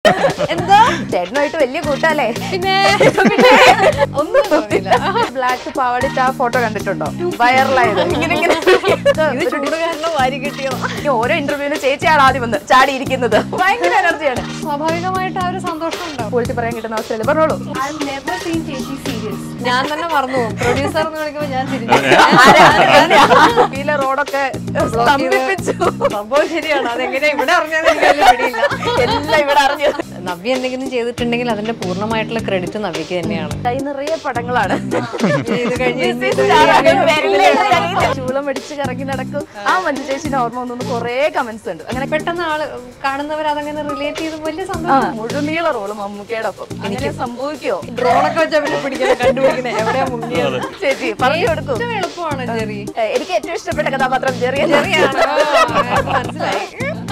എന്താ ചേട്ടനുമായിട്ട് വലിയ കൂട്ടല്ലേ പിന്നെ ഒന്നും തോന്നില്ല ബ്ലാക്ക് പാവാടിട്ട് ആ ഫോട്ടോ കണ്ടിട്ടുണ്ടോ വൈറലായത് ഇങ്ങനെ ഇങ്ങനെ ഇത് ചൂട് കാരണം വാരി കിട്ടിയോ ഈ ഓരോ ഇന്റർവ്യൂവിന് ചേച്ചിയാണ് ആദ്യം വന്ന് ചാടിയിരിക്കുന്നത് ഭയങ്കര എനർജിയാണ് സ്വാഭാവികമായിട്ട് ആ ഒരു സന്തോഷം ഉണ്ടാവും പോയിട്ട് പറയാൻ കിട്ടുന്ന അവസ്ഥയിൽ പറഞ്ഞോളൂ ഞാൻ തന്നെ മറന്നു പോകും പ്രൊഡ്യൂസർ എന്ന് വിളിക്കുമ്പോൾ ഞാൻ തിരിഞ്ഞു വീലെ റോഡൊക്കെ സ്തംഭിപ്പിച്ചു സംഭവം ശരിയാണ് അതെങ്ങനെയാ ഇവിടെ അറിഞ്ഞാൽ എനിക്ക് വലിയ പിടിയില്ല എല്ലാം ഇവിടെ അറിഞ്ഞു നവ്യ എന്തെങ്കിലും ചെയ്തിട്ടുണ്ടെങ്കിൽ അതിന്റെ പൂർണ്ണമായിട്ടുള്ള ക്രെഡിറ്റ് നവ്യക്ക് തന്നെയാണ് കൈ നിറയെ പടങ്ങളാണ് ഇത് കഴിഞ്ഞ് ഇന്ന് ഇത് ചൂളം അടിച്ച് കറങ്ങി നടക്കും ആ മഞ്ജു ചേച്ചിന്റെ ഓർമ്മ വന്നു കൊറേ കമന്റ്സ് ഉണ്ട് അങ്ങനെ പെട്ടെന്ന് ആള് കാണുന്നവർ അതങ്ങനെ റിലേറ്റ് ചെയ്ത് വലിയ ആ, സന്തോഷം മുഴുനീള റോള് മമ്മൂക്കയുടെ ഒപ്പം എനിക്ക് സംഭവിക്കോ ഡ്രോണൊക്കെ വെച്ചാൽ പിന്നെ പിടിക്കാൻ കണ്ടുപിടിക്കുന്നത് എവിടെയാ മുങ്ങിയത് ചേച്ചി പറഞ്ഞു കൊടുക്കും ഏറ്റവും എളുപ്പമാണ് ജെറി ഏ, എനിക്ക് ഏറ്റവും ഇഷ്ടപ്പെട്ട കഥാപാത്രം ചെറിയ ജെറിയാണ് മനസ്സിലായി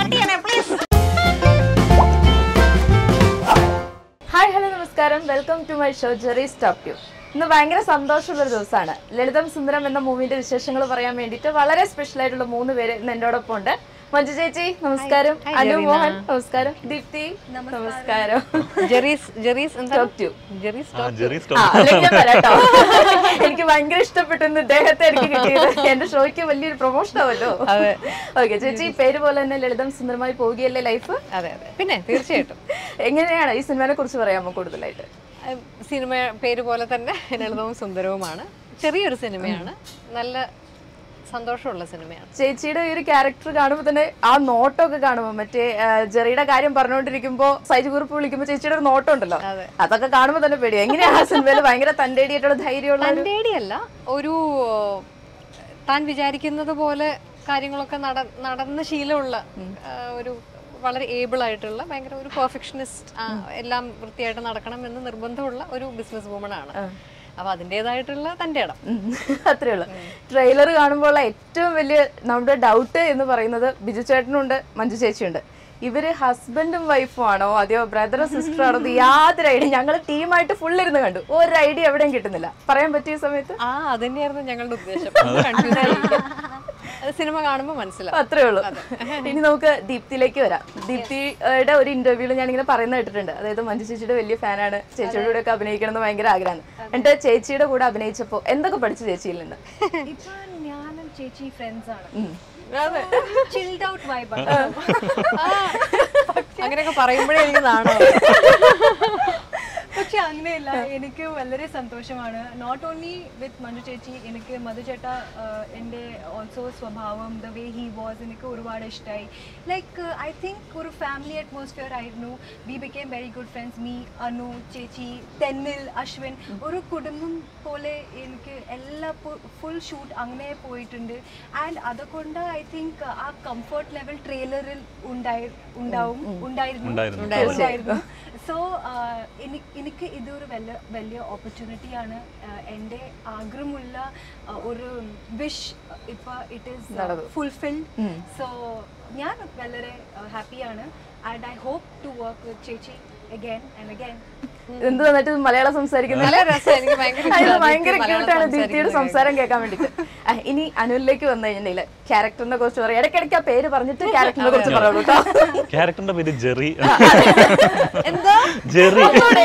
ഹായ് ഹലോ നമസ്കാരം welcome to my show Jerry stop you ഇന്ന് ഭയങ്കര സന്തോഷമുള്ള ഒരു ദിവസമാണ് ലളിതം സുന്ദരം എന്ന മൂവിന്റെ വിശേഷങ്ങൾ പറയാൻ വേണ്ടിയിട്ട് വളരെ സ്പെഷ്യൽ ആയിട്ടുള്ള മൂന്ന് പേര് ഇന്ന് എന്നോടൊപ്പം ഉണ്ട് മഞ്ജു ചേച്ചി നമസ്കാരം Hi, അനു ജെറീന. മോഹൻ നമസ്കാരം ദീപ്തി നമസ്കാരം ജെറീസ് ജെറീസ് എന്താ Talk to you. ജെറീസ് ആ, ജെറി ആ, സ്റ്റോപ്പ് അതിലേക്ക് ഞാൻ വരാട്ടോ. എനിക്ക് ഭയങ്കര ഇഷ്ടപ്പെട്ടു ഇന്ന് ഇദ്ദേഹത്തെ എനിക്ക് കിട്ടിയത് എന്റെ ഷോയ്ക്ക് വലിയൊരു പ്രൊമോഷൻ ആവല്ലോ അതെ. ഓക്കെ ചേച്ചി പേര് പോലെ തന്നെ ലളിതം സുന്ദരമായി പോവുകയല്ലേ ലൈഫ് അതെ അതെ പിന്നെ തീർച്ചയായിട്ടും എങ്ങനെയാണ് ഈ സിനിമയെ കുറിച്ച് പറയാമോ കൂടുതലായിട്ട് അഹ് സിനിമ പേര് പോലെ തന്നെ ലളിതവും സുന്ദരവുമാണ് ചെറിയൊരു സിനിമയാണ് നല്ല സന്തോഷമുള്ള സിനിമയാണ് ചേച്ചിയുടെ ഈ ഒരു ക്യാരക്ടർ കാണുമ്പോൾ തന്നെ ആ നോട്ടമൊക്കെ കാണുമ്പോൾ മറ്റേ ആ, ജെറിയുടെ കാര്യം പറഞ്ഞുകൊണ്ടിരിക്കുമ്പോ സൈജ് കുറിപ്പ് വിളിക്കുമ്പോൾ ചേച്ചിയുടെ ഒരു നോട്ടം ഉണ്ടല്ലോ അതെ. അതൊക്കെ കാണുമ്പോൾ തന്നെ പേടി എങ്ങനെയാണ് ആ സിനിമയിൽ ഭയങ്കര തന്റേടിയായിട്ടുള്ള ധൈര്യമുള്ള ഒരു- തൻ്റെ അല്ല ഒരു താൻ വിചാരിക്കുന്നത് പോലെ കാര്യങ്ങളൊക്കെ നട നടന്ന ശീലമുള്ള ആ, ഒരു വളരെ ഏബിൾ ആയിട്ടുള്ള ഭയങ്കര ഒരു പെർഫെക്ഷനിസ്റ്റ് എല്ലാം വൃത്തിയായിട്ട് നടക്കണം എന്ന് നിർബന്ധമുള്ള ഒരു ബിസിനസ് വുമൺ ആണ് അപ്പൊ അതിൻ്റെതായിട്ടുള്ള തൻ്റെ ഇടം ഉം. അത്രേ ഉള്ളൂ ട്രെയിലർ കാണുമ്പോൾ ഉള്ള ഏറ്റവും വലിയ നമ്മുടെ ഡൗട്ട് എന്ന് പറയുന്നത് ബിജു ചേട്ടനുണ്ട് മഞ്ജു ചേച്ചിയുണ്ട് ഇവര് ഹസ്ബൻഡും വൈഫും ആണോ അതെയോ ബ്രദറും സിസ്റ്റർ ആണോ എന്ന് യാതൊരു ഐഡിയ ഞങ്ങൾ ടീമായിട്ട് ഫുൾ ഇരുന്ന് കണ്ടു ഒരു ഐഡിയ എവിടെയും കിട്ടുന്നില്ല പറയാൻ പറ്റിയ സമയത്ത് ആ അതന്നെയായിരുന്നു ഞങ്ങളുടെ ഉദ്ദേശം കൺഫ്യൂസ് ആയിരിക്കും അത് സിനിമ കാണുമ്പോൾ മനസ്സിലാവും അത്രേ ഉള്ളൂ ഇനി നമുക്ക് ദീപ്തിയിലേക്ക് വരാം ദീപ്തിയുടെ ഒരു ഇന്റർവ്യൂവിൽ ഞാൻ ഇങ്ങനെ പറയുന്നത് കേട്ടിട്ടുണ്ട് അതായത് മഞ്ജു ചേച്ചിയുടെ വലിയ ഫാനാണ് ചേച്ചിയുടെ കൂടെ ഒക്കെ അഭിനയിക്കണം എന്ന് ഭയങ്കര ആഗ്രഹമാണ് എന്നിട്ട് ചേച്ചിയുടെ കൂടെ അഭിനയിച്ചപ്പോൾ എന്തൊക്കെ പഠിച്ചു ചേച്ചിയിൽ നിന്ന് ഇപ്പൊ ഞാനും ചേച്ചി ഫ്രണ്ട്സ് ആണ് അതെ. ചിൽഡ് ഔട്ട് വൈബാണ് അങ്ങനെയൊക്കെ പറയുമ്പോഴേ എനിക്ക് നാണോ പക്ഷെ അങ്ങനെയല്ല എനിക്ക് വളരെ സന്തോഷമാണ് നോട്ട് ഓൺലി വിത്ത് മഞ്ജു ചേച്ചി എനിക്ക് മധു ചേട്ട എൻ്റെ ഓൾസോ സ്വഭാവം ദ വേ ഹി വാസ് എനിക്ക് ഒരുപാട് ഇഷ്ടമായി ലൈക്ക് ഐ തിങ്ക് ഒരു ഫാമിലി അറ്റ്മോസ്ഫിയർ ആയിരുന്നു we became very good friends me Anu ചേച്ചി തെന്നിൽ അശ്വിൻ ഒരു കുടുംബം പോലെ എനിക്ക് എല്ലാ ഫുൾ ഷൂട്ട് അങ്ങനെ പോയിട്ടുണ്ട് ആൻഡ് അതുകൊണ്ട് ഐ തിങ്ക് ആ കംഫർട്ട് ലെവൽ ട്രെയിലറിൽ ഉണ്ടായി ഉണ്ടാവും ഉണ്ടായിരുന്നു ഉണ്ടായിരുന്നു. ഉണ്ടായിരുന്നു സോ എനിക്ക് ഇതൊരു വലിയ വലിയ ഓപ്പർച്യൂണിറ്റിയാണ് എൻ്റെ ആഗ്രഹമുള്ള ആ, ഒരു വിഷ് ഇപ്പൊ ഇറ്റ് നടന്നു. ഈസ് ഫുൾഫിൽഡ് സോ ഞാൻ വളരെ ഹാപ്പിയാണ് and I hope to work with ചേച്ചി അഗൈൻ ആൻഡ് അഗൈൻ എന്ത് വന്നിട്ട് മലയാളം സംസാരിക്കുന്നത് നല്ല രസം എനിക്ക് ഭയങ്കര അത് ഇഷ്ടമാണ് ഭയങ്കര ദീപ്തി മലയാളം ക്യൂട്ടാണ് ദീപ്തിയുടെ സംസാരിക്കുന്നത് സംസാരം കേൾക്കാൻ വേണ്ടിട്ട് ആ, ഇനി അനുലിലേക്ക് വന്നു കഴിഞ്ഞിട്ടുണ്ടെങ്കിൽ ക്യാരക്ടറിനെ കുറിച്ച് പറയാം ഇടയ്ക്കിടയ്ക്ക് ആ പേര് പറഞ്ഞിട്ട് ക്യാരക്ടറിനെ കുറിച്ച് പറയുള്ളൂ കേട്ടോ ക്യാരക്ടറിന്റെ പേര് ജെറി എന്താ ജെറി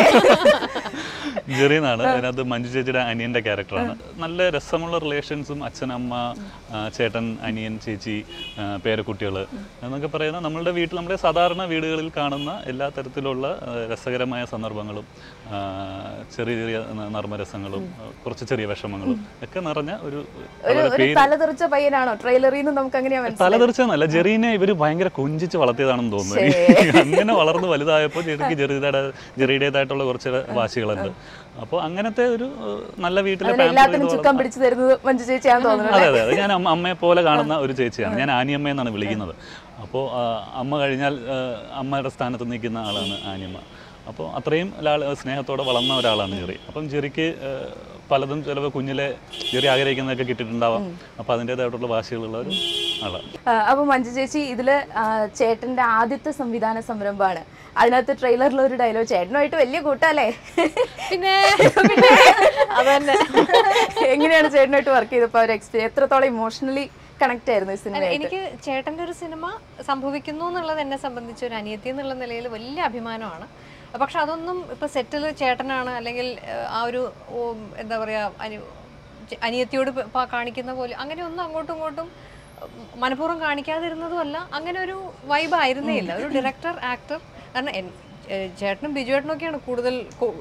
ജെറി എന്നാണ് അതിനകത്ത് മഞ്ജു ചേച്ചിയുടെ അനിയന്റെ ക്യാരക്ടറാണ് നല്ല രസമുള്ള റിലേഷൻസും അച്ഛനമ്മ ആ, ചേട്ടൻ അനിയൻ ചേച്ചി ആ, പേരക്കുട്ടികൾ എന്നൊക്കെ പറയുന്ന നമ്മളുടെ വീട്ടിൽ നമ്മുടെ സാധാരണ വീടുകളിൽ കാണുന്ന എല്ലാ തരത്തിലുള്ള ആ, രസകരമായ സന്ദർഭങ്ങളും ആ, ചെറിയ ചെറിയ ന- നർമ്മരസങ്ങളും ആ, കുറച്ച് ചെറിയ വിഷമങ്ങളും ഒക്കെ നിറഞ്ഞ ഒരു ഒരു വളരെ ഒരു പേര് തലതെറിച്ച പയ്യനാണോ ട്രെയിലറിൽ നിന്ന് നമുക്ക് അങ്ങനെയാ മനസ്സിലായത് തലതെറിച്ചെന്നല്ല ജെറീനെ ഇവര് ഭയങ്കര കൊഞ്ചിച്ച് വളർത്തിയതാണെന്ന് തോന്നുന്നു അങ്ങനെ വളർന്ന് വലുതായപ്പോൾ ജെറിക്ക് ജെറിയുടെ ജെറിയുടേതായിട്ടുള്ള കുറച്ച് വാശികളുണ്ട് അപ്പോൾ അങ്ങനത്തെ ഒരു ഏഹ്, നല്ല വീട്ടിലെ അതിന് pamper എല്ലാത്തിനും ചെയ്ത് ചുക്കം പിടിച്ചു തരുന്നത് മഞ്ജു ചേച്ചിയാന്ന് തോന്നുന്നു അതെ അതെ അതെ ഞാൻ അമ്മ അമ്മയെ പോലെ കാണുന്ന ഒരു ചേച്ചിയാണ് ഞാൻ ആനിയമ്മ എന്നാണ് വിളിക്കുന്നത് അപ്പോൾ അമ്മ കഴിഞ്ഞാൽ ആ, അമ്മയുടെ സ്ഥാനത്ത് നിൽക്കുന്ന ആളാണ് ആനിയമ്മ അപ്പോൾ അത്രയും ലാൾ സ്നേഹത്തോടെ വളർന്ന ഒരാളാണ് ജെറി അപ്പം ജെറിക്ക് ആ, പലതും ചിലപ്പോൾ കുഞ്ഞിലെ ജെറി ആഗ്രഹിക്കുന്നതൊക്കെ കിട്ടിയിട്ടുണ്ടാവാം അപ്പോൾ അതിൻ്റേതായിട്ടുള്ള വാശികളുള്ള ഒരു ആളാണ് ആ, അപ്പൊ മഞ്ജു ചേച്ചി ഇതില് ആ, ചേട്ടന്റെ ആദ്യത്തെ സംവിധാന സംരംഭമാണ് അതിനകത്ത് ട്രെയിലറിൽ ഒരു ഡയലോഗ് ചേട്ടനുമായിട്ട് വലിയ കൂട്ടല്ലേ പിന്നെ അതന്നെ എങ്ങനെയാണ് ചേട്ടനായിട്ട് വർക്ക് ചെയ്തപ്പോ ഒരു എക്സ്പീരിയൻസ് എത്രത്തോളം ഇമോഷണലി കണക്ട് ആയിരുന്നു ഈ അല്ല, സിനിമ എനിക്ക് ചേട്ടൻ്റെ ഒരു സിനിമ സംഭവിക്കുന്നു എന്നുള്ളത് എന്നെ സംബന്ധിച്ച് ഒരു അനിയത്തി എന്നുള്ള നിലയിൽ വലിയ അഭിമാനമാണ് പക്ഷെ അതൊന്നും ഇപ്പൊ സെറ്റിൽ ചേട്ടനാണ് അല്ലെങ്കിൽ ഏഹ്, ആ ഒരു ഉം, എന്താ പറയാ അനി ചെ- അനിയത്തിയോട് പ- പ- കാണിക്കുന്ന പോലെ അങ്ങനെ ഒന്നും അങ്ങോട്ടും ഇങ്ങോട്ടും ഉം, മനഃപൂർവ്വം കാണിക്കാതിരുന്നതുമല്ല അങ്ങനെ ഒരു വൈബ് ആയിരുന്നേ ഇല്ല ഒരു ഡയറക്ടർ ആക്ടർ കാരണം എൻ- ഏഹ്, ചേട്ടനും ബിജുവേട്ടനും ഒക്കെയാണ് കൂടുതൽ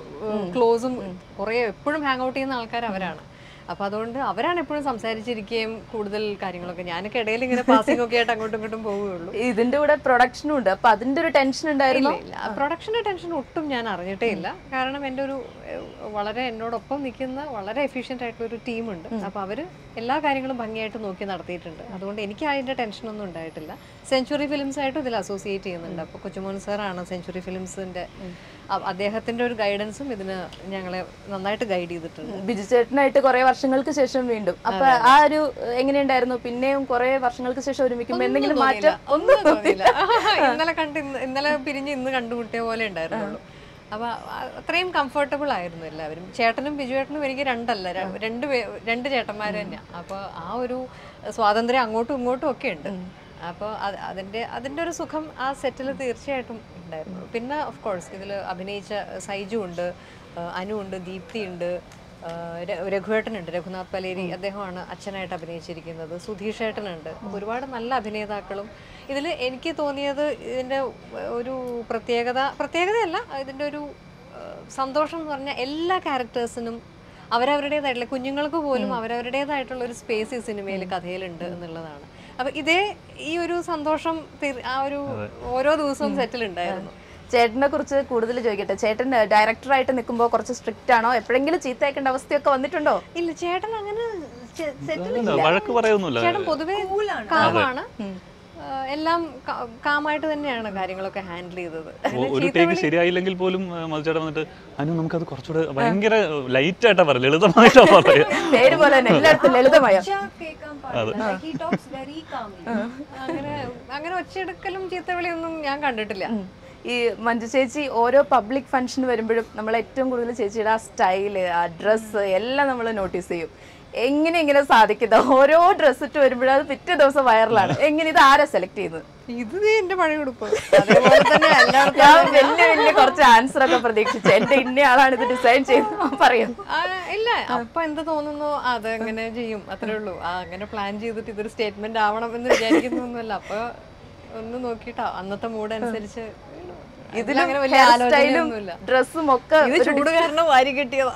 ക്ലോസും കുറേ എപ്പോഴും ഹാങ് ഔട്ട് ചെയ്യുന്ന ആൾക്കാർ അവരാണ് അപ്പൊ അതുകൊണ്ട് അവരാണ് എപ്പോഴും സംസാരിച്ചിരിക്കുകയും കൂടുതൽ കാര്യങ്ങളൊക്കെ ഞാനൊക്കെ ഇടയിൽ ഇങ്ങനെ പാസിംഗ് ഒക്കെ ആയിട്ട് അങ്ങോട്ടും ഇങ്ങോട്ടും പോവുകയുള്ളൂ ഇതിന്റെ കൂടെ പ്രൊഡക്ഷനും ഉണ്ട് അപ്പൊ അതിന്റെ ഒരു ടെൻഷൻ ഉണ്ടായിരുന്നു ഇല്ല ഇല്ല പ്രൊഡക്ഷന്റെ ടെൻഷൻ ഒട്ടും ഞാൻ അറിഞ്ഞിട്ടേ ഇല്ല കാരണം എൻ്റെ ഒരു ഏഹ്, വളരെ എന്നോടൊപ്പം നിൽക്കുന്ന വളരെ എഫിഷ്യൻ്റ് ആയിട്ടുള്ള ഒരു ടീമുണ്ട് അപ്പോൾ അവർ എല്ലാ കാര്യങ്ങളും ഭംഗിയായിട്ട് നോക്കി നടത്തിയിട്ടുണ്ട് അതുകൊണ്ട് എനിക്ക് അതിൻ്റെ ടെൻഷനൊന്നും ഉണ്ടായിട്ടില്ല സെഞ്ചുറി ഫിലിംസ് ആയിട്ടും ഇതിൽ അസോസിയേറ്റ് ചെയ്യുന്നുണ്ട് അപ്പോൾ കൊച്ചുമോൻ സാറാണ് സെഞ്ചുറി ഫിലിംസിൻ്റെ അദ്ദേഹത്തിൻ്റെ ഒരു ഗൈഡൻസും ഇതിന് ഞങ്ങളെ നന്നായിട്ട് ഗൈഡ് ചെയ്തിട്ടുണ്ട് ബിജു ചേട്ടനായിട്ട് കുറെ വർഷങ്ങൾക്ക് ശേഷം വീണ്ടും അപ്പൊ ആ ഒരു എങ്ങനെയുണ്ടായിരുന്നു പിന്നെയും കുറെ വർഷങ്ങൾക്ക് ശേഷം ഒരുമിക്കുമ്പോ എന്തെങ്കിലും മാറ്റം ഒന്നും തോന്നിയില്ല ഇന്നലെ കണ്ട് ഇന്ന് ഇന്നലെ പിരിഞ്ഞ് ഇന്ന് കണ്ടുമുട്ടിയ പോലെ ഉണ്ടായിരുന്നുള്ളൂ അപ്പൊ അ- അത്രയും കംഫർട്ടബിൾ ആയിരുന്നു എല്ലാവരും ചേട്ടനും ബിജുവേട്ടനും എനിക്ക് രണ്ടല്ല ര- രണ്ട് പേ രണ്ട് ചേട്ടന്മാർ തന്നെയാണ് അപ്പൊ ആ ഒരു സ്വാതന്ത്ര്യം അങ്ങോട്ടും ഇങ്ങോട്ടും ഒക്കെ ഉണ്ട് അപ്പോൾ അതിന്റെ അതിന്റെ ഒരു സുഖം ആ സെറ്റിൽ തീർച്ചയായിട്ടും ഉണ്ടായിരുന്നു പിന്നെ ഓഫ് കോഴ്സ് ഇതിൽ അഭിനയിച്ച സൈജു ഉണ്ട് ആ, അനു ഉണ്ട് ദീപ്തി ഉണ്ട് ആഹ് ര- രഘുവേട്ടനുണ്ട് രഘുനാഥ് പലേരി അദ്ദേഹമാണ് അച്ഛനായിട്ട് അഭിനയിച്ചിരിക്കുന്നത് സുധീഷ് ഏട്ടനുണ്ട് അപ്പൊ ഒരുപാട് നല്ല അഭിനേതാക്കളും ഇതിൽ എനിക്ക് തോന്നിയത് ഇതിൻ്റെ ഒരു പ്രത്യേകത പ്രത്യേകതയല്ല ഇതിൻ്റെ ഒരു ആഹ് സന്തോഷം എന്ന് പറഞ്ഞാൽ എല്ലാ ക്യാരക്ടേഴ്സിനും അവരവരുടേതായിട്ടുള്ള കുഞ്ഞുങ്ങൾക്ക് പോലും അവരവരുടേതായിട്ടുള്ള ഒരു സ്പേസ് ഈ സിനിമയിൽ കഥയിലുണ്ട് എന്നുള്ളതാണ് അപ്പൊ ഇതേ ഈ ഒരു സന്തോഷം തീർ- ആ ഒരു ഓരോ ദിവസവും സെറ്റിൽ ഉണ്ടായിരുന്നു ചേട്ടനെ കുറിച്ച് കൂടുതൽ ചോദിക്കട്ടെ ചേട്ടൻ ഡയറക്ടറായിട്ട് നിൽക്കുമ്പോൾ കുറച്ച് സ്ട്രിക്റ്റ് ആണോ എപ്പോഴെങ്കിലും ചീത്തയേക്കേണ്ട അവസ്ഥയൊക്കെ വന്നിട്ടുണ്ടോ ഇല്ല ചേട്ടൻ അങ്ങനെ സെറ്റിൽ ഇല്ല, വഴക്ക് പറയൊന്നുമില്ല ചേട്ടൻ പൊതുവേ കാമാണ് ആഹ് എല്ലാം കാ- കാമായിട്ട് തന്നെയാണ് കാര്യങ്ങളൊക്കെ ഹാൻഡിൽ ചെയ്തത് ഒ- ഒരു ടേക്ക് ശരിയായില്ലെങ്കിൽ പോലും ആ, മധുചേട്ടൻ വന്നിട്ട് അനു നമുക്കത് കുറച്ചുകൂടെ ഭയങ്കര ലൈറ്റ് ആയിട്ടാ പറയാം ലളിതമായിട്ടാ പറയാ പേര് പോലെ തന്നെ എല്ലായിടത്തും ലളിതമായ കേൾക്കാൻ പാടില്ല Like, he talks very calmly. അങ്ങനെ അങ്ങനെ ഒച്ചയെടുക്കലും ചീത്തവിളിയൊന്നും ഞാൻ കണ്ടിട്ടില്ല ഈ മഞ്ജു ചേച്ചി ഓരോ പബ്ലിക് ഫംഗ്ഷൻ വരുമ്പോഴും നമ്മൾ ഏറ്റവും കൂടുതൽ ചേച്ചിയുടെ ആ സ്റ്റൈല് ആ ഡ്രസ്സ് എല്ലാം നമ്മൾ നോട്ടീസ് ചെയ്യും എങ്ങനെ ഇങ്ങനെ സാധിക്കുന്നത് ഓരോ ഡ്രസ്സ് ഇട്ട് വരുമ്പോഴും അത് പിറ്റേ ദിവസം വൈറലാണ് എങ്ങനെ ഇത് ആരാ സെലക്ട് ചെയ്യുന്നത് ഇത് ദേ എന്റെ പഴയ ഉടുപ്പ് അതേപോലെ തന്നെ എല്ലാവർക്കും ഞാൻ വലിയ വലിയ കുറച്ച് ആൻസർ ഒക്കെ പ്രതീക്ഷിച്ചു എന്റെ ഇന്ന ആളാണ് ഇത് ഡിസൈൻ ചെയ്യുന്നത് പറയാം ആ, ഇല്ല അപ്പൊ എന്ത് തോന്നുന്നു അത് അങ്ങനെ ചെയ്യും അത്രേ ഉള്ളൂ ആ അങ്ങനെ പ്ലാൻ ചെയ്തിട്ട് ഇതൊരു സ്റ്റേറ്റ്മെന്റ് ആവണം എന്ന് വിചാരിക്കുന്നൊന്നുമല്ല അപ്പൊ ഒന്ന് നോക്കിട്ടോ അന്നത്തെ മൂഡ് അനുസരിച്ച് ഇതിൽ അങ്ങനെ വലിയ ഹെയർ സ്റ്റൈലും ആലോചനയൊന്നുമില്ല ഡ്രസ്സും ഒക്കെ ഇത് ചൂട് കാരണം വാരി കിട്ടിയതാ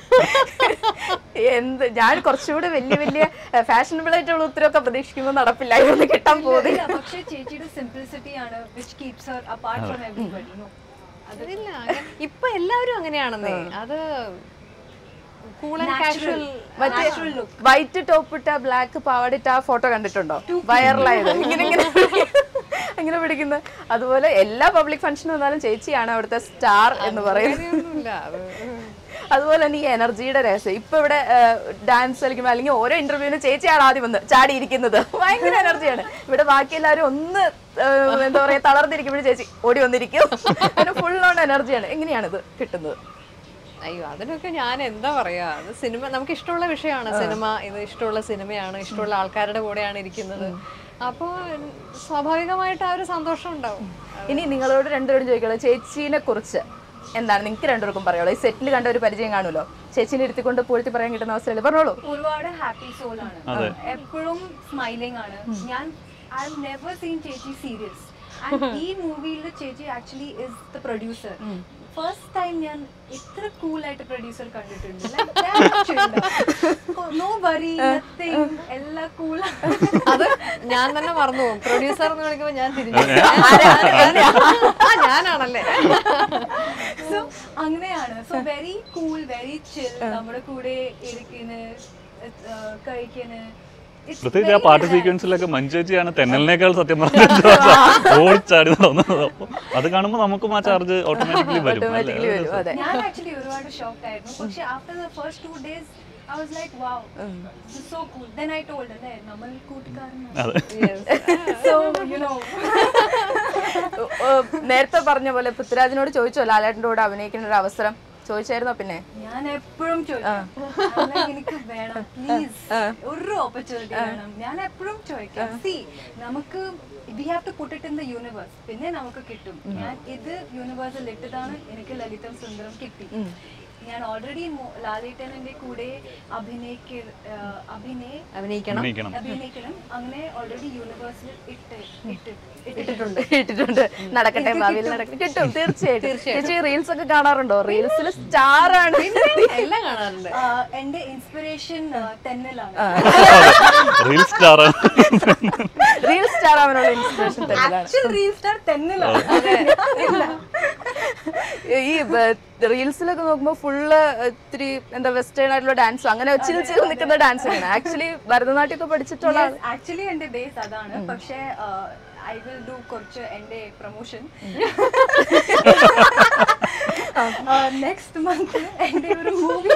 എന്ത് ഞാൻ കുറച്ചുകൂടെ വലിയ വലിയ ഫാഷനബിൾ ആയിട്ടുള്ള ഉത്തരവൊക്കെ പ്രതീക്ഷിക്കുമ്പോൾ നടപ്പില്ല ഇതൊന്നും കിട്ടാൻ പോകുന്നില്ല ഇല്ല, പക്ഷേ ചേച്ചിയുടെ സിംപ്ലിസിറ്റി ആണ് which keeps her apart from everybody no അതില്ല അങ്ങനെ- ഇപ്പൊ എല്ലാവരും അങ്ങനെയാണെന്നേ അത് കൂൾ ആൻഡ് കാഷ്വൽ മറ്റേ വൈറ്റ് ടോപ്പ് ഇട്ട ബ്ലാക്ക് പാവാടിട്ട ആ ഫോട്ടോ കണ്ടിട്ടുണ്ടോ വൈറലായത് ഇങ്ങനെ ഇങ്ങനെ ഇങ്ങനെ പിടിക്കുന്ന അതുപോലെ എല്ലാ പബ്ലിക് ഫംഗ്ഷനും വന്നാലും ചേച്ചിയാണ് അവിടുത്തെ സ്റ്റാർ എന്ന് പറയുന്നത് അങ്ങനെയൊന്നുമില്ല അത് അതുപോലെ തന്നെ ഈ എനർജിയുടെ രഹസ്യം ഇപ്പൊ ഇവിടെ ഡാൻസ് കളിക്കുമ്പോൾ അല്ലെങ്കിൽ ഓരോ ഇന്റർവ്യൂവിനും ചേച്ചിയാണ് ആദ്യം വന്ന് ചാടിയിരിക്കുന്നത് ഭയങ്കര എനർജിയാണ് ഇവിടെ ബാക്കി എല്ലാവരും ഒന്ന് ആ, എന്താ പറയാ തളർന്നിരിക്കുമ്പോഴും ചേച്ചി ഓടി വന്നിരിക്കും അങ്ങനെ ഫുൾ ഓൺ എനർജിയാണ് എങ്ങനെയാണ് ഇത് കിട്ടുന്നത് അയ്യോ അതിനൊക്കെ ഞാൻ എന്താ പറയാ അത് സിനിമ നമുക്ക് ഇഷ്ടമുള്ള വിഷയമാണ് സിനിമ ഇത് ഇഷ്ടമുള്ള സിനിമയാണ് ഇഷ്ടമുള്ള ആൾക്കാരുടെ കൂടെയാണ് ഇരിക്കുന്നത് അപ്പോൾ സ്വാഭാവികമായിട്ട് ആ ഒരു സന്തോഷം ഉണ്ടാവും ഇനി നിങ്ങളോട് രണ്ടുപേരും ചോദിക്കുള്ളൂ ചേച്ചീനെ കുറിച്ച് എന്താണ് നിങ്ങൾക്ക് രണ്ടുപേർക്കും പറയുള്ളൂ ഈ സെറ്റിൽ കണ്ട ഒരു പരിചയം കാണുമല്ലോ ചേച്ചീനെ ഇരുത്തിക്കൊണ്ട് പൂഴ്ത്തി പറയാൻ കിട്ടുന്ന അവസ്ഥയല്ലേ പറഞ്ഞോളൂ ഒരുപാട് ഹാപ്പി സോൾ ആണ് എപ്പോഴും സ്മൈലിംഗ് ആണ് ഞാൻ ഐ നെവർ സീൻ ചേച്ചി സീരിയസ് ആൻഡ് ഈ മൂവിയിൽ ചേച്ചി actually is the producer first time ഞാൻ ഇത്ര കൂൾ ആയിട്ട് പ്രൊഡ്യൂസർ കണ്ടിട്ടുണ്ട് നോ വറി നത്തിങ് എല്ലാം കൂൾ അത് ഞാൻ തന്നെ മറന്നു പോകും പ്രൊഡ്യൂസർ എന്ന് വിളിക്കുമ്പോൾ ഞാൻ തിരിഞ്ഞു ആ ഞാനാണല്ലേ സോ അങ്ങനെയാണ് so very cool very chill നമ്മുടെ കൂടെ ഇരിക്കുന്ന കഴിക്കുന്ന പ്രത്യേകിച്ച് ആ പാട്ട് സീക്വൻസിലൊക്കെ മഞ്ചേച്ചിയാണ് തെന്നലിനേക്കാൾ സത്യം പറഞ്ഞിട്ട് ഓടിച്ചാടി നടന്നത് അപ്പോൾ അത് കാണുമ്പോൾ നമുക്കും ആ ചാർജ് ഓട്ടോമാറ്റിക്കലി വരും അല്ലേ? ഓട്ടോമാറ്റിക്കലി വരും അതെ ഞാൻ ആക്ച്വലി ഒരുപാട് ഷോക്ക് ആയിരുന്നു പക്ഷെ after the first two days I was like wow so cool then I told അല്ലേ നമ്മൾ കൂട്ടുകാരനാണ് അതെ സോ യു നോ ഏഹ് നേരത്തെ പറഞ്ഞ പോലെ പൃഥ്വിരാജിനോട് ചോദിച്ചോ ലാലേട്ടൻ്റെ കൂടെ അഭിനയിക്കുന്ന ഒരു അവസരം ചോദിച്ചായിരുന്നോ പിന്നെ ഞാൻ എപ്പോഴും ചോദിക്കും അല്ല, എനിക്ക് വേണം പ്ലീസ് ഒരു ഓപ്പർച്യൂണിറ്റി വേണം ഞാൻ എപ്പോഴും ചോദിക്കാം സി നമുക്ക് we have to put it in the universe പിന്നെ നമുക്ക് കിട്ടും ഞാൻ ഇത് യൂണിവേഴ്സിൽ ഇട്ടതാണ് എനിക്ക് ലളിതം സുന്ദരം കിട്ടി ഞാൻ ഓൾറെഡി ലാലേട്ടനന്റെ കൂടെ അഭിനയിക്ക അഭിനയ അഭിനയിക്കണം അഭിനയിക്കണം അഭിനയിക്കണം അങ്ങനെ ഓൾറെഡി യൂണിവേഴ്സിൽ ഇട്ട് ഇട്ട് ഇട്ടിട്ടുണ്ട് ഇട്ടിട്ടുണ്ട് നടക്കട്ടെ ഭാവിയിൽ നടക്കട്ടെ കിട്ടും തീർച്ചയായിട്ടും ചേച്ചി റീൽസ് ഒക്കെ കാണാറുണ്ടോ റീൽസിൽ സ്റ്റാർ ആണ് എല്ലാം കാണാറുണ്ട് ആ, എന്റെ ഇൻസ്പിറേഷൻ തെന്നലാണ് റീൽ സ്റ്റാർ റീൽ സ്റ്റാർ അവനുള്ള ഇൻസ്പിറേഷൻ തന്നെയാണ് ആക്ച്വൽ റീൽ സ്റ്റാർ തെന്നലാണ് ഈ റീൽസിലൊക്കെ നോക്കുമ്പോൾ ഫുള്ള് ഇത്തിരി എന്താ വെസ്റ്റേൺ ആയിട്ടുള്ള ഡാൻസ് അങ്ങനെ ചിൽ ചിൽ നിൽക്കുന്ന ഡാൻസ് ആണ് ആക്ച്വലി ഭരതനാട്യം ഒക്കെ പഠിച്ചിട്ടുള്ള ആള്. ആക്ച്വലി എന്റെ ബേസ് അതാണ് പക്ഷേ ഐ വിൽ ഡു കുറച്ച് എന്റെ പ്രൊമോഷൻ നെക്സ്റ്റ് മന്ത് എന്റെ ഒരു മൂവി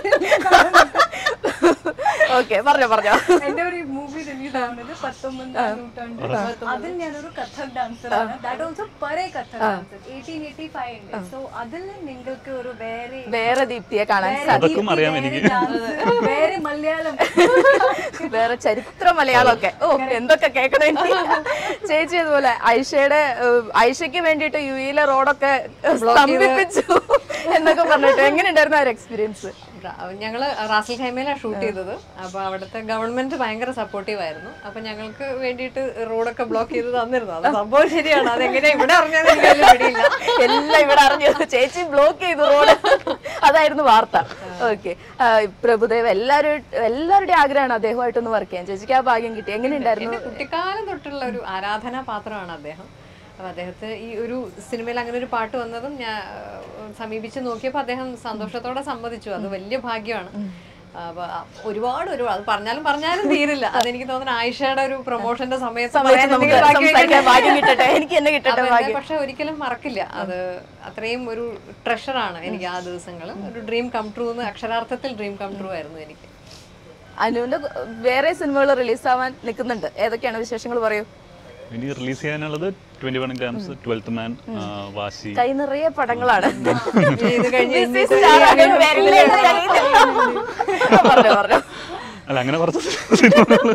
ഓക്കെ പറഞ്ഞോ പറഞ്ഞോ എന്റെ ഒരു മൂവി റിലീസ് ആവുന്നത് പത്തൊമ്പതാം നൂറ്റാണ്ട് അതിൽ ഞാനൊരു കഥക് ഡാൻസർ ആണ് ദാറ്റ് ഓൾസോ പരേ Kathak dancer eighteen eighty five ഉണ്ട് സോ അതിൽ നിങ്ങൾക്ക് ഒരു വേറെ വേറെ ദീപ്തിയെ കാണാൻ വേറെ സാധിക്കും അതൊക്കെ അറിയാം വേറെ എനിക്ക്. dance, വേറെ മലയാളം വേറെ ചരിത്ര മലയാളമൊക്കെ ഓ എന്തൊക്കെ കേൾക്കണം എനിക്ക് ചേച്ചി അതുപോലെ ഐഷയുടെ ഏഹ്, ഐഷയ്ക്ക് വേണ്ടിയിട്ട് യു ഇയിലെ റോഡൊക്കെ സ്തംഭിപ്പിച്ചു എന്നൊക്കെ പറഞ്ഞിട്ട് എങ്ങനെയുണ്ടായിരുന്നു ആ ഒരു എക്സ്പീരിയൻസ് റ- ഞങ്ങള് റാസൽ ഖൈമയിലാണ് ഷൂട്ട് ചെയ്തത് അപ്പൊ അവിടുത്തെ ഗവൺമെന്റ് ഭയങ്കര സപ്പോർട്ടീവ് ആയിരുന്നു അപ്പൊ ഞങ്ങൾക്ക് വേണ്ടിയിട്ട് റോഡൊക്കെ ബ്ലോക്ക് ചെയ്ത് തന്നിരുന്നു അത് സംഭവം ശരിയാണ് അതെങ്ങനെയാ ഇവിടെ അറിഞ്ഞത് എനിക്ക് വലിയ പിടിയില്ല എല്ലാം ഇവിടെ അറിഞ്ഞു ചേച്ചി ബ്ലോക്ക് ചെയ്തു റോഡ് അതായിരുന്നു വാർത്ത ഓക്കെ പ്രഭുദേവ് എല്ലാവരും എല്ലാവരുടെയും ആഗ്രഹമാണ് അദ്ദേഹമായിട്ടൊന്ന് വർക്ക് ചെയ്യാൻ ചേച്ചിക്ക് ആ ഭാഗ്യം കിട്ടി എങ്ങനെയുണ്ടായിരുന്നു എന്റെ കുട്ടിക്കാലം തൊട്ടുള്ള ഒരു ആരാധനാ പാത്രമാണ് അദ്ദേഹം അപ്പൊ അദ്ദേഹത്തെ ഈ ഒരു സിനിമയിൽ അങ്ങനെ ഒരു പാട്ട് വന്നതും ഞാൻ ആ, സമീപിച്ച് നോക്കിയപ്പോൾ അദ്ദേഹം സന്തോഷത്തോടെ സമ്മതിച്ചു അത് വലിയ ഭാഗ്യമാണ് അപ്പൊ ആ, ഒരുപാട് ഒരുപാട് അത് പറഞ്ഞാലും പറഞ്ഞാലും തീരില്ല അതെനിക്ക് തോന്നുന്നു ആയിഷയുടെ ഒരു പ്രൊമോഷന്റെ സമയത്ത് സമയത്ത് പറയാൻ നമുക്ക് എന്തെങ്കിലും ബാക്കി സംസാരിക്കാൻ വെക്കണ്ടേ? ഭാഗ്യം കിട്ടട്ടെ എനിക്ക് എന്നെ കിട്ടട്ടെ അപ്പൊ എന്നെ ഭാഗ്യം പക്ഷെ ഒരിക്കലും മറക്കില്ല അത് അത്രയും ഒരു ട്രഷറാണ് എനിക്ക് ആ ദിവസങ്ങൾ ഒരു ഡ്രീം കം ട്രൂ എന്ന് അക്ഷരാർത്ഥത്തിൽ ഡ്രീം കം ട്രൂ ആയിരുന്നു എനിക്ക് അനുവിന്റെ വേറെ സിനിമകൾ റിലീസ് ആവാൻ നിൽക്കുന്നുണ്ട് ഏതൊക്കെയാണ് വിശേഷങ്ങൾ പറയൂ ഇനി റിലീസ് ചെയ്യാനുള്ളത് twenty one grams twelfth man Vaashi കൈ നിറയെ പടങ്ങളാണ് ഇത് കഴിഞ്ഞ് This is star അങ്ങനെ വരില്ലേ എന്ന് അറിയത്തില്ല. പറഞ്ഞോ, പറഞ്ഞോ. അല്ല അങ്ങനെ കുറച്ച് സിനിമകൾ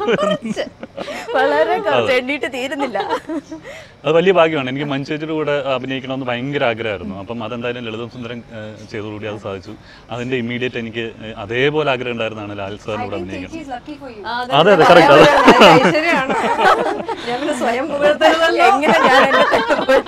വളരെ കുറച്ച് എണ്ണീട്ട് തീരുന്നില്ല അത് വലിയ ഭാഗ്യമാണ് എനിക്ക് മഞ്ചേച്ചിയുടെ കൂടെ അഭിനയിക്കണമെന്ന് ഭയങ്കര ആഗ്രഹമായിരുന്നു അപ്പം അതെന്തായാലും ലളിതം സുന്ദരം ചെയ്തോടുകൂടി അത് സാധിച്ചു അതിന്റെ ഇമ്മീഡിയറ്റ് എനിക്ക് ഏഹ്, അതേപോലെ ആഗ്രഹം ഉണ്ടായിരുന്നതാണ് ലാൽ സാറിന്റെ കൂടെ അഭിനയിക്കണം ഈസ് ലക്കി ഫോർ യു ആ, അതെ, അതെ, അതെ, അതെ, correct, അതെ, അതെ, ഐശ്വര്യമാണ് ഞാൻ പിന്നെ സ്വയം പുകഴ്ത്തരുതല്ലോ എങ്ങനെ ഞാൻ എന്നെ തെറ്റുപോയി?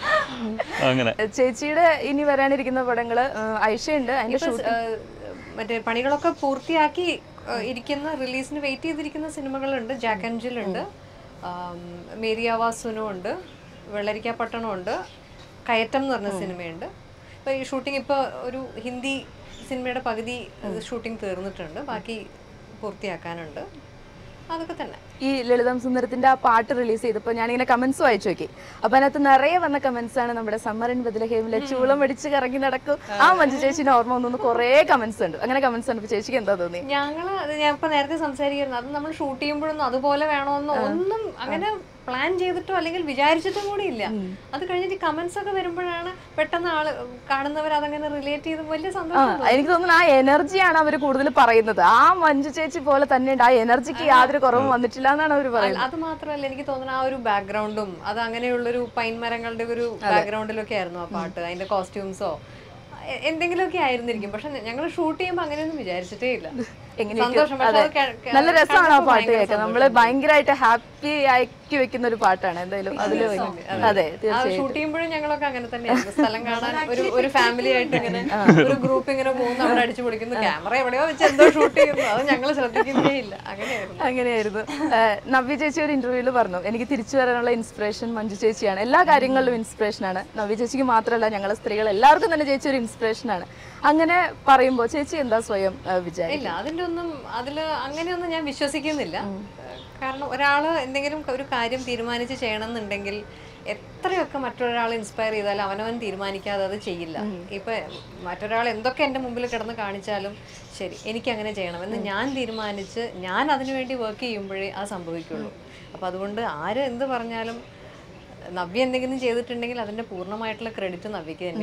അങ്ങനെ ചേച്ചിയുടെ ഇനി വരാനിരിക്കുന്ന പടങ്ങള് ഏഹ്, ഐഷയുണ്ട് അതിന്റെ ഇപ്പൊ സ്- ഏഹ് മറ്റേ പണികളൊക്കെ പൂർത്തിയാക്കി ഏഹ് ഇരിക്കുന്ന റിലീസിന് വെയിറ്റ് ചെയ്തിരിക്കുന്ന സിനിമകളുണ്ട് ജാക്ക് ആൻജിൽ ഉണ്ട് ആം, മേരി ആവാസ് സുനു ഉണ്ട് വെള്ളരിക്ക പട്ടണം ഉണ്ട് കയറ്റം എന്ന് പറഞ്ഞ സിനിമയുണ്ട് ഇപ്പൊ ഈ ഷൂട്ടിംഗ് ഇപ്പോൾ ഒരു ഹിന്ദി സിനിമയുടെ പകുതി ഷൂട്ടിംഗ് തീർന്നിട്ടുണ്ട് ബാക്കി പൂർത്തിയാക്കാനുണ്ട് അതൊക്കെ തന്നെ ഈ ലളിതം സുന്ദരത്തിന്റെ ആ പാട്ട് റിലീസ് ചെയ്തപ്പോൾ ഞാനിങ്ങനെ കമന്റ്സ് വായിച്ചു നോക്കി അപ്പൊ അതിനകത്ത് നിറയെ വന്ന കമന്റ്സ് ആണ് നമ്മുടെ സമ്മറിൻ ബദലഹേമിലെ ചൂളം അടിച്ച് കറങ്ങി നടക്കും ആ മഞ്ജു ചേച്ചിന്റെ ഓർമ്മ വന്നു കുറേ കമന്റ്സ് ഉണ്ട് അങ്ങനെ കമന്റ്സ് ഉണ്ട് അപ്പൊ ചേച്ചിക്ക് എന്താ തോന്നി ഞങ്ങള് അത് ഞാൻ ഇപ്പൊ നേരത്തെ സംസാരിക്കുന്നു അത് നമ്മൾ ഷൂട്ട് ചെയ്യുമ്പോഴൊന്നും അതുപോലെ വേണമെന്നോ ഒന്നും അങ്ങനെ പ്ലാൻ ചെയ്തിട്ടോ അല്ലെങ്കിൽ വിചാരിച്ചിട്ടും കൂടി ഇല്ല അത് കഴിഞ്ഞിട്ട് കമന്റ്സ് ഒക്കെ വരുമ്പോഴാണ് പെട്ടെന്ന് ആള് കാണുന്നവർ അതങ്ങനെ റിലേറ്റ് ചെയ്ത് വലിയ ആ സന്തോഷം എനിക്ക് തോന്നുന്നു ആ എനർജിയാണ് അവർ കൂടുതൽ പറയുന്നത് ആ മഞ്ജു ചേച്ചി പോലെ തന്നെയുണ്ട് ആ എനർജിക്ക് യാതൊരു കുറവും വന്നിട്ടില്ല എന്നാണ് അവർ പറയുന്നത് അത് മാത്രമല്ല എനിക്ക് തോന്നുന്നു ആ ഒരു ബാക്ക്ഗ്രൗണ്ടും അത് അങ്ങനെയുള്ളൊരു പൈൻ മരങ്ങളുടെ ഒരു ബാക്ക്ഗ്രൗണ്ടിലൊക്കെ ആയിരുന്നു ആ പാട്ട് അതിന്റെ കോസ്റ്റ്യൂംസോ എന്തെങ്കിലുമൊക്കെ ആയിരുന്നിരിക്കും പക്ഷെ ഞങ്ങൾ ഷൂട്ട് ചെയ്യുമ്പോൾ അങ്ങനെയൊന്നും വിചാരിച്ചിട്ടേ ഇല്ല എങ്ങനെയൊക്കെ സന്തോഷം പക്ഷെ അതെ അത് കേ- കേ- നല്ല രസമാണ് ആ കണ്ടപ്പോൾ പാട്ട് ഭയങ്കര കേൾക്കാൻ നമ്മള് ഭയങ്കരമായിട്ട് ഹാപ്പി ആക്കി വെക്കുന്ന ഒരു പാട്ടാണ് എന്തായാലും അതില് അതെ ആ ഷൂട്ട് ചെയ്യുമ്പോഴും ഞങ്ങളൊക്കെ അങ്ങനെ തന്നെയായിരുന്നു സ്ഥലം കാണാൻ ഒരു ഒരു ഫാമിലി ആയിട്ട് ഇങ്ങനെ ഒരു ഗ്രൂപ്പ് ഇങ്ങനെ പോകുന്നു അവിടെ അടിച്ചു പൊളിക്കുന്നു ക്യാമറ എവിടെയോ വെച്ച് എന്തോ ഷൂട്ട് ചെയ്യുന്നു അത് ഞങ്ങൾ ശ്രദ്ധിക്കുന്നേ ഇല്ല അങ്ങനെയായിരുന്നു അങ്ങനെയായിരുന്നു ഏഹ് നവ്യ ചേച്ചി ഒരു ഇന്റർവ്യൂവിൽ പറഞ്ഞു എനിക്ക് തിരിച്ചു വരാനുള്ള ഇൻസ്പിറേഷൻ മഞ്ജു ചേച്ചിയാണ് എല്ലാ കാര്യങ്ങളിലും ഇൻസ്പിറേഷൻ ആണ് നവ്യ ചേച്ചിക്ക് മാത്രമല്ല ഞങ്ങളെ സ്ത്രീകൾ എല്ലാവർക്കും തന്നെ ചേച്ചി ഒരു ഇൻസ്പിറേഷൻ ആണ് അങ്ങനെ പറയുമ്പോൾ ചേച്ചി എന്താ സ്വയം ഏഹ് വിചാരിക്കും ഇല്ല അതിന്റെ ഒന്നും അതില് അങ്ങനെയൊന്നും ഞാൻ വിശ്വസിക്കുന്നില്ല കാരണം ഒരാള് എന്തെങ്കിലും ഒരു കാര്യം തീരുമാനിച്ച് ചെയ്യണം എന്നുണ്ടെങ്കിൽ എത്രയൊക്കെ മറ്റൊരാൾ ഇൻസ്പയർ ചെയ്താലും അവനവൻ തീരുമാനിക്കാതെ അത് ചെയ്യില്ല ഇപ്പൊ മറ്റൊരാൾ എന്തൊക്കെ എൻ്റെ മുമ്പിൽ കിടന്ന് കാണിച്ചാലും ശരി എനിക്ക് അങ്ങനെ ചെയ്യണമെന്ന് ഞാൻ തീരുമാനിച്ച് ഞാൻ അതിനു വേണ്ടി വർക്ക് ചെയ്യുമ്പോഴേ അത് സംഭവിക്കുള്ളൂ അപ്പൊ അതുകൊണ്ട് ആര് എന്ത് പറഞ്ഞാലും നവ്യ എന്തെങ്കിലും ചെയ്തിട്ടുണ്ടെങ്കിൽ അതിന്റെ പൂർണ്ണമായിട്ടുള്ള ക്രെഡിറ്റ് നവ്യക്ക് തന്നെയാണ്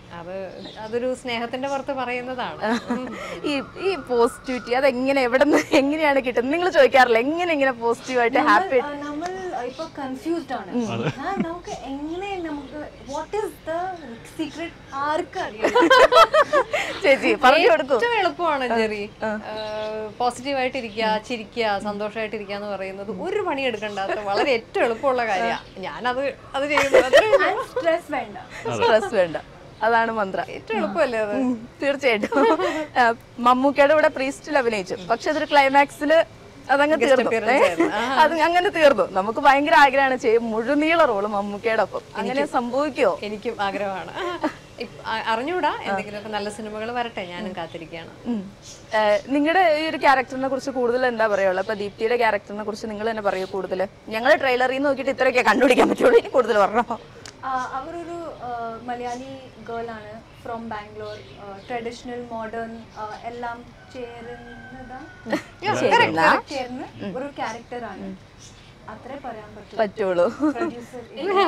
അത് അതൊരു സ്നേഹത്തിന്റെ പുറത്ത് പറയുന്നതാണ് ഈ ഈ പോസിറ്റിവിറ്റി അതെങ്ങനെ എവിടെ നിന്ന് എങ്ങനെയാണ് കിട്ടുന്നത് നിങ്ങൾ ചോദിക്കാറില്ല എങ്ങനെ ഇങ്ങനെ പോസിറ്റീവായിട്ട് ഹാപ്പി ആ, നമ്മൾ ഇപ്പൊ കൺഫ്യൂസ്ഡ് ആണ് ആ, നമുക്ക് എങ്ങനെ നമുക്ക് വാട്ട് ഈസ് ദ സീക്രട്ട് ആർക്കും അറിയാം ചേച്ചി പറഞ്ഞു കൊടുക്കൂ ഏറ്റവും എളുപ്പമാണ് ജെറി പോസിറ്റീവ് ആയിട്ടിരിക്കുക ചിരിക്കുക സന്തോഷമായിട്ടിരിക്കുക എന്ന് പറയുന്നത് ഒരു പണി എടുക്കണ്ടാത്ത വളരെ ഏറ്റവും എളുപ്പമുള്ള കാര്യമാണ് ഞാനത് അത് ചെയ്യുന്നത് അത്രേ ഉള്ളൂ. സ്ട്രെസ് വേണ്ട സ്ട്രെസ് വേണ്ട അതാണ് മന്ത്രം ഏറ്റവും എളുപ്പമല്ലേ അത് ഉം, തീർച്ചയായിട്ടും ആ, മമ്മൂക്കയുടെ കൂടെ പ്രീസ്റ്റിൽ അഭിനയിച്ചു പക്ഷെ അതൊരു ക്ലൈമാക്സിൽ അതങ്ങ് തീർന്നു appearance ഏ? ആയിരുന്നു. അത് അങ്ങനെ തീർന്നു നമുക്ക് ഭയങ്കര ആഗ്രഹമാണ് ചെയ്യും മുഴുനീള റോള് മമ്മൂക്കയുടെ ഒപ്പം അങ്ങനെ സംഭവിക്കോ എനിക്കും ആഗ്രഹമാണ് ഇപ്പ- അ- അറിഞ്ഞൂടാ എന്തെങ്കിലുമൊക്കെ നല്ല സിനിമകൾ വരട്ടെ ഞാനും കാത്തിരിക്കുകയാണ് നിങ്ങളുടെ ഈ ഒരു ക്യാരക്ടറിനെ കുറിച്ച് കൂടുതൽ എന്താ പറയുള്ളൂ ഇപ്പൊ ദീപ്തിയുടെ ക്യാരക്ടറിനെ കുറിച്ച് നിങ്ങൾ തന്നെ പറയൂ കൂടുതൽ ഞങ്ങൾ ട്രെയിലറിൽ നിന്ന് നോക്കിയിട്ട് ഇത്രയൊക്കെ കണ്ടുപിടിക്കാൻ പറ്റുള്ളൂ ഇനി കൂടുതൽ പറഞ്ഞോ ആ, അവരൊരു ആ, മലയാളി ഗേൾ ആണ് ഫ്രോം ബാംഗ്ലൂർ ട്രഡീഷണൽ മോഡേൺ എല്ലാം ചേരുന്നതാ ചേരുന്ന ചേർന്ന് ഒരു ക്യാരക്ടർ ആണ് അത്രേ പറയാൻ പറ്റും പറ്റുള്ളൂ പ്രൊഡ്യൂസർ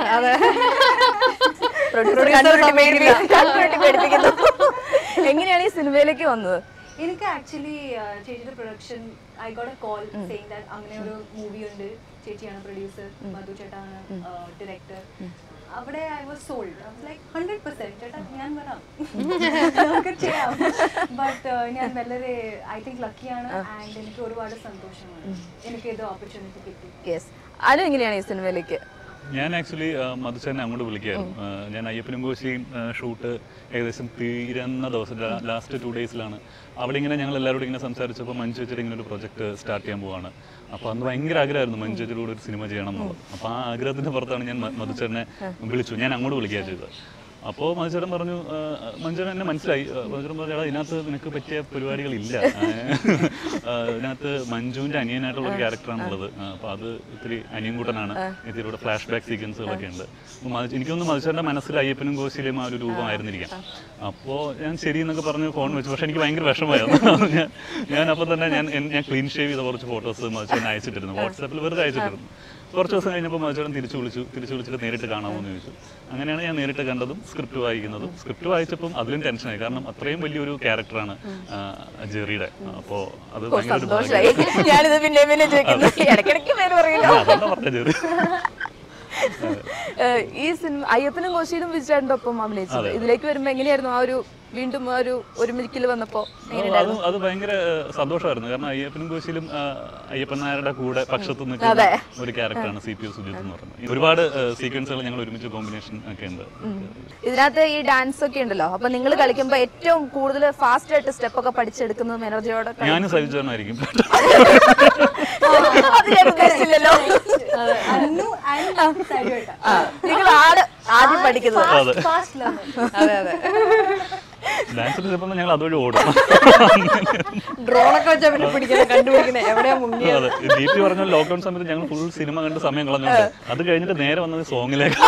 പ്രൊഡ്യൂസർ കണ്ടുപിടി പേടിപ്പിക്കുന്നു എങ്ങനെയാണ് ഈ സിനിമയിലേക്ക് വന്നത് എനിക്ക് ആക്ച്വലി ചേച്ചിയുടെ production I got a call saying that അങ്ങനെ ഒരു മൂവി ഉണ്ട് ചേച്ചിയാണ് പ്രൊഡ്യൂസർ മധു ചേട്ടാണ് ഡയറക്ടർ അവിടെ I was sold like hundred percent ചേട്ടാ ഞാൻ വരാം നമുക്ക് ചെയ്യാം ബട്ട് ഞാൻ വളരെ ഐ തിങ്ക് ലക്കിയാണ് ആൻഡ് എനിക്ക് ഒരുപാട് സന്തോഷമാണ് എനിക്ക് ഇത് ഓപ്പർച്യൂണിറ്റി കിട്ടി യെസ് അനു എങ്ങനെയാണ് ഈ സിനിമയിലേക്ക് ഞാൻ ആക്ച്വലി മധുസേനെ അങ്ങോട്ട് വിളിക്കായിരുന്നു ആ, ഞാൻ അയ്യപ്പനും കോശിയും ഷൂട്ട് ഏകദേശം തീരുന്ന ദിവസം ലാസ്റ്റ് ടു ഡേയ്സിലാണ് അവിടെ ഇങ്ങനെ ഞങ്ങൾ എല്ലാവരോടും ഇങ്ങനെ സംസാരിച്ചപ്പോൾ മഞ്ജു ചേച്ചിയുടെ ഇങ്ങനെ ഒരു പ്രൊജക്ട് സ്റ്റാർട്ട് ചെയ്യാൻ പോവാണ് അപ്പോൾ അന്ന് ഭയങ്കര ആഗ്രഹമായിരുന്നു മഞ്ജു ചേച്ചിയുടെ കൂടെ ഒരു സിനിമ ചെയ്യണം എന്നുള്ളത് അപ്പോൾ ആ ആഗ്രഹത്തിന്റെ പുറത്താണ് ഞാൻ മ- മധുചേട്ടനെ വിളിച്ചു ഞാൻ അങ്ങോട്ട് വിളിക്കുക ചെയ്തത് അപ്പോൾ മധുചേട്ടൻ പറഞ്ഞു ആ, മഞ്ജുചേട്ടൻ എന്നെ മനസ്സിലായി ആ, മധുചേട്ടൻ പറഞ്ഞു "എടാ, ഇതിനകത്ത് നിനക്ക് പറ്റിയ പരിപാടികളില്ല ആ, ഇതിനകത്ത് മഞ്ജുവിന്റെ അനിയനായിട്ടുള്ള ഒരു ക്യാരക്ടറാണുള്ളത് അപ്പോൾ അത് ഇത്തിരി അനിയൻകൂട്ടനാണ് ഇതിലൂടെ ഫ്ലാഷ് ബാക്ക് സീക്വൻസുകളൊക്കെ ഉണ്ട് അപ്പോൾ മധു- എനിക്കൊന്ന് മധുചേട്ടൻ്റെ മനസ്സിൽ അയ്യപ്പനും കോശിയിലെയും ആ ഒരു രൂപമായിരുന്നിരിക്കാം അപ്പോൾ ഞാൻ ശരി എന്നൊക്കെ പറഞ്ഞ് ഫോൺ വെച്ചു പക്ഷെ എനിക്ക് ഭയങ്കര വിഷമമായിരുന്നു ഞാൻ ഞാൻ അപ്പോൾ തന്നെ ഞാൻ എൻ- ഞാൻ ക്ലീൻ ഷേവ് ചെയ്ത കുറച്ച് ഫോട്ടോസ് മധുചേട്ടൻ അയച്ചിട്ടിരുന്നു വാട്സാപ്പിൽ വെറുതെ അയച്ചിട്ടിരുന്നു കുറച്ച് ദിവസം കഴിഞ്ഞപ്പോൾ മധുചേട്ടൻ തിരിച്ചു വിളിച്ചു തിരിച്ചു വിളിച്ചിട്ട് നേരിട്ട് കാണാമോ എന്ന് ചോദിച്ചു അങ്ങനെയാണ് ഞാൻ നേരിട്ട് കണ്ടതും സ്ക്രിപ്റ്റ് വായിക്കുന്നതും സ്ക്രിപ്റ്റ് വായിച്ചപ്പം അതിലും ടെൻഷനായി കാരണം അത്രയും വലിയൊരു ക്യാരക്ടറാണ് ജെറിയുടെ അപ്പോൾ അത് ഭയങ്കര ഒരു സന്തോഷമായി ഞാനിത് പിന്നെ പിന്നെ ചോദിക്കുന്നു ഇടയ്ക്കിടയ്ക്ക് പേര് പറയില്ല ആ, അതുകൊണ്ടാ പറഞ്ഞ ജെറി ഏഹ് ഈ സിനിമ അയ്യപ്പനും കോശിയിലും വിജയേട്ടൻ്റെ ഒപ്പം അഭിനയിച്ചത് ഇതിലേക്ക് വരുമ്പോ എങ്ങനെയായിരുന്നു ആ ഒരു വീണ്ടും ആ ഒരു ഒരുമിക്കൽ വന്നപ്പോ അത് അത് ഭയങ്കര ഏഹ്, സന്തോഷമായിരുന്നു കാരണം അയ്യപ്പനും കോശിയിലും ആ, അയ്യപ്പൻ നായരുടെ കൂടെ പക്ഷത്ത് നിൽക്കുന്ന ഒരു ക്യാരക്ടറാണ് സി പി ഒ സുജിത്ത് എന്ന് പറയുന്നത് ഒരുപാട് സീക്വൻസുകൾ ഞങ്ങൾ ഒരുമിച്ച് കോമ്പിനേഷൻ ഒക്കെ ഉണ്ട് ഇതിനകത്ത് ഈ ഡാൻസ് ഒക്കെ ഉണ്ടല്ലോ അപ്പൊ നിങ്ങൾ കളിക്കുമ്പോ ഏറ്റവും കൂടുതൽ ഫാസ്റ്റ് ആയിട്ട് സ്റ്റെപ്പ് ഒക്കെ പഠിച്ചെടുക്കുന്നത് എനർജിയോടെ ഞാനും സഹിച്ചവനായിരിക്കും അത് ഞാൻ ഉദ്ദേശിച്ചില്ലല്ലോ അന്നു ആൻഡ് സൈഡ് നിങ്ങൾ ആട് ആദ്യം പഠിക്കുന്നത് അതെ ഫാസ്റ്റ് ലേണർ അതെ അതെ ഡാൻസ് ചിലപ്പോൾ ഞങ്ങൾ അതുവഴി ഓടും ഡ്രോണൊക്കെ വെച്ചാൽ പിന്നെ പിടിക്കണം കണ്ടുപിടിക്കണേ എവിടെയാ മുങ്ങിയ അതെ ദീപ്തി പറഞ്ഞ ലോക്ക്ഡൌൺ സമയത്ത് ഞങ്ങൾ ഫുൾ സിനിമ കണ്ട് സമയം കളഞ്ഞുണ്ട് അത് കഴിഞ്ഞിട്ട് നേരെ വന്നത് സോങ്ങിലേക്ക്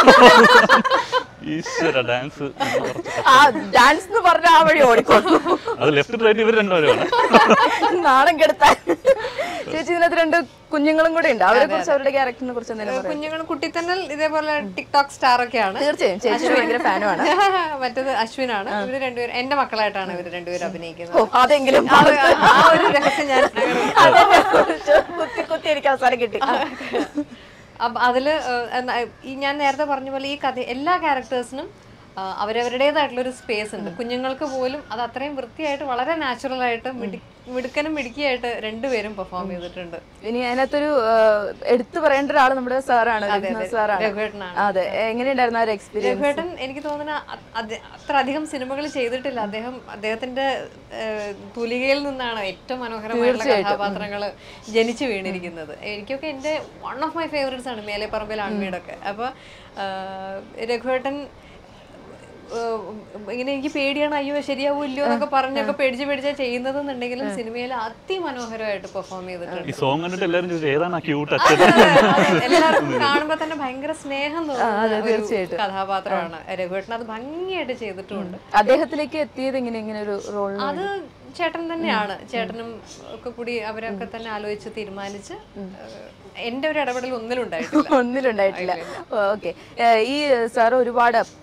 ഈശ്വര ഡാൻസ് ആ ഡാൻസ് എന്ന് പറഞ്ഞ ആ വഴി ഓടിക്കോളൂ അത് ലെഫ്റ്റ് റൈറ്റ് ഇവർ രണ്ടുപേരുമാണ് നാണം കെടുത്താൻ ചേച്ചി ഇതിനകത്ത് രണ്ട് കുഞ്ഞുങ്ങളും കൂടെ ഉണ്ട് അവരെ കുറിച്ച് അവരുടെ ക്യാരക്ടറിനെ കുറിച്ച് എന്തെങ്കിലും പറയാം കുഞ്ഞുങ്ങൾ കുട്ടിത്തന്നൽ ഇതേപോലെ ടിക്ടോക്ക് സ്റ്റാർ ഒക്കെയാണ് തീർച്ചയായും ചേച്ചി ഭയങ്കര ഫാനുമാണ് മറ്റേത് അശ്വിനാണ് ഇവര് രണ്ടുപേരും എന്റെ മക്കളായിട്ടാണ് ഇവര് രണ്ടുപേരും അഭിനയിക്കുന്നത് ഓ അതെങ്കിലും അത് ആ ഒരു രഹസ്യം ഞാൻ അങ്ങനെ- അതെന്നെ കുറിച്ച് കുത്തി കുത്തി എനിക്ക് അവസാനം കിട്ടി അപ്പൊ അതില് ഏഹ്, എന്നാ, ഈ ഞാൻ നേരത്തെ പറഞ്ഞ പോലെ ഈ കഥ എല്ലാ ക്യാരക്ടേഴ്സിനും അവരവരുടേതായിട്ടുള്ള ഒരു സ്പേസ് ഉണ്ട് കുഞ്ഞുങ്ങൾക്ക് പോലും അത് അത്രയും വൃത്തിയായിട്ട് വളരെ നാച്ചുറൽ ആയിട്ട് മിടി- മിടുക്കനും മിടുക്കിയായിട്ട് രണ്ടുപേരും പെർഫോം ചെയ്തിട്ടുണ്ട് ഇനി അതിനകത്തൊരു ഏഹ്, എടുത്തു പറയേണ്ട ഒരാൾ നമ്മുടെ സാറാണ് സാറാണ് രഘുവേട്ടനാണ് അതെ എങ്ങനെയുണ്ടായിരുന്നു ആ ഒരു എക്സ്പീരിയൻസ് രഘുവേട്ടൻ എനിക്ക് തോന്നുന്ന അ- അത് അത്ര അധികം സിനിമകൾ ചെയ്തിട്ടില്ല അദ്ദേഹം അദ്ദേഹത്തിന്റെ ഏഹ്, തൂലികയിൽ നിന്നാണ് ഏറ്റവും മനോഹരമായിട്ടുള്ള കഥാപാത്രങ്ങൾ ജനിച്ചു വീണിരിക്കുന്നത് എനിക്കൊക്കെ എൻ്റെ വൺ ഓഫ് മൈ ഫേവറേറ്റ്സ് ആണ് മേലെ പറമ്പിൽ ആൺവീടൊക്കെ അപ്പൊ ആഹ്, രഘുവേട്ടൻ ഏഹ്, ഇങ്ങനെ എനിക്ക് പേടിയാണ് അയ്യോ ശരിയാവോ ഇല്ലയോ എന്നൊക്കെ പറഞ്ഞൊക്കെ പേടിച്ച് പേടിച്ചാ ചെയ്യുന്നതെന്നുണ്ടെങ്കിലും സിനിമയിൽ അതിമനോഹരമായിട്ട് പെർഫോം ചെയ്തിട്ടുണ്ട് ഈ സോങ് കണ്ടിട്ട് എല്ലാവരും ചോദിച്ചു ഏതാണ് ആ ക്യൂട്ട് അച്ഛൻ എല്ലാവർക്കും കാണുമ്പോ തന്നെ ഭയങ്കര സ്നേഹം തോന്നുന്ന ഒരു കഥാപാത്രമാണ് രഘുവേട്ടൻ അത് ഭംഗിയായിട്ട് ചെയ്തിട്ടുമുണ്ട് അദ്ദേഹത്തിലേക്ക് എത്തിയത് ഇങ്ങനെ ഇങ്ങനെ ഒരു റോൾ അത് ചേട്ടൻ തന്നെയാണ് ചേട്ടനും ഒക്കെ കൂടി അവരൊക്കെ തന്നെ ആലോചിച്ച് തീരുമാനിച്ച് ഏഹ്, എന്റെ ഒരു ഇടപെടൽ ഒന്നിലും ഉണ്ടായിട്ടില്ല ഒന്നിലുണ്ടായിട്ടില്ല ഓക്കെ ഈ സാർ ഒരുപാട്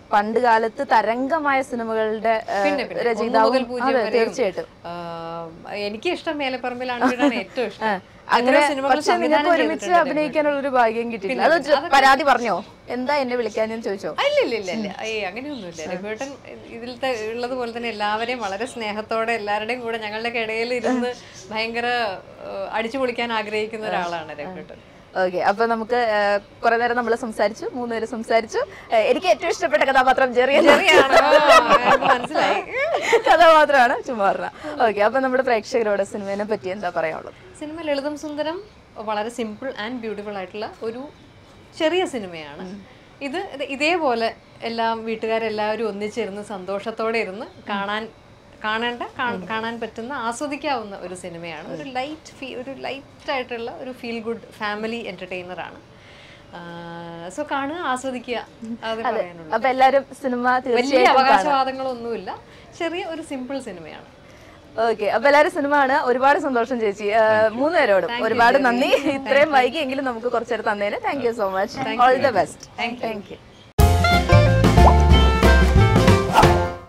പണ്ട് കാലത്ത് തരംഗമായ സിനിമകളുടെ ഏഹ്, പിന്നെ പിന്നെ ഒന്ന് രചയിതാവും മുതൽ പൂജ്യം അതെ വരെയും, തീർച്ചയായിട്ടും ആ, എനിക്ക് ഇഷ്ടം മേലപ്പറമ്പിലാണ് വീടാണ് ഏറ്റവും ഇഷ്ടം അങ്ങനെ അങ്ങനെ സിനിമകൾ പക്ഷെ നിങ്ങൾക്ക് ഒരുമിച്ച് അഭിനയിക്കാനുള്ള ഒരു ഭാഗ്യം കിട്ടിയില്ല അത് ചെ- പരാതി പറഞ്ഞോ എന്താ എന്നെ വിളിക്കാനെന്ന് ചോദിച്ചോ ഇല്ല ഇല്ല ഇല്ല ഇല്ല ഏയ് അങ്ങനെയൊന്നുമില്ല രഘുവേട്ടൻ ഇതിലത്തെ ഉള്ളത് പോലെ തന്നെ എല്ലാവരെയും വളരെ സ്നേഹത്തോടെ എല്ലാവരുടെയും കൂടെ ഞങ്ങളുടെ ഇടയിൽ ഇരുന്ന് ഭയങ്കര ഏഹ്, അടിച്ചു പൊളിക്കാൻ ആഗ്രഹിക്കുന്ന ഒരാളാണ് രഘുവേട്ടൻ ഓക്കെ അപ്പൊ നമുക്ക് ഏഹ്, കുറെ നേരം നമ്മൾ സംസാരിച്ചു മൂന്നുപേര് സംസാരിച്ചു ഏഹ്, എനിക്ക് ഏറ്റവും ഇഷ്ടപ്പെട്ട കഥാപാത്രം ജെറിയ ശരിയാണോ എനിക്ക് മനസ്സിലായി കഥാപാത്രമാണ് ചുമ്മാ ഓക്കെ അപ്പൊ നമ്മുടെ പ്രേക്ഷകരോട് സിനിമയെ പറ്റി എന്താ പറയാനുള്ളത് സിനിമ ലളിതം സുന്ദരം വളരെ സിമ്പിൾ ആൻഡ് ബ്യൂട്ടിഫുൾ ആയിട്ടുള്ള ഒരു ചെറിയ സിനിമയാണ് ഇത് ഇത് ഇതേപോലെ എല്ലാം വീട്ടുകാരെല്ലാവരും ഒന്നിച്ചിരുന്ന് സന്തോഷത്തോടെ ഇരുന്ന് കാണാൻ കാണേണ്ട കാ- കാണാൻ പറ്റുന്ന ആസ്വദിക്കാവുന്ന ഒരു സിനിമയാണ് ഒരു ലൈറ്റ് ഫീ ഒരു ലൈറ്റ് ആയിട്ടുള്ള ഒരു ഫീൽ ഗുഡ് ഫാമിലി എന്റർടൈനർ ആണ് സോ കാണുക ആസ്വദിക്കുക അത് പറയാനുള്ളൂ അപ്പൊ എല്ലാരും സിനിമ വലിയ തീർച്ചയായിട്ടും അവകാശവാദങ്ങളൊന്നുമില്ല ചെറിയ ഒരു സിമ്പിൾ സിനിമയാണ് ഓക്കെ അപ്പൊ എല്ലാരും സിനിമ ആണ് ഒരുപാട് സന്തോഷം ചേച്ചി ഏഹ്, മൂന്നുപേരോടും ഒരുപാട് നന്ദി ഇത്രയും വൈകിയെങ്കിലും നമുക്ക് കുറച്ചേരം തന്നേന് thank you so much all the best thank U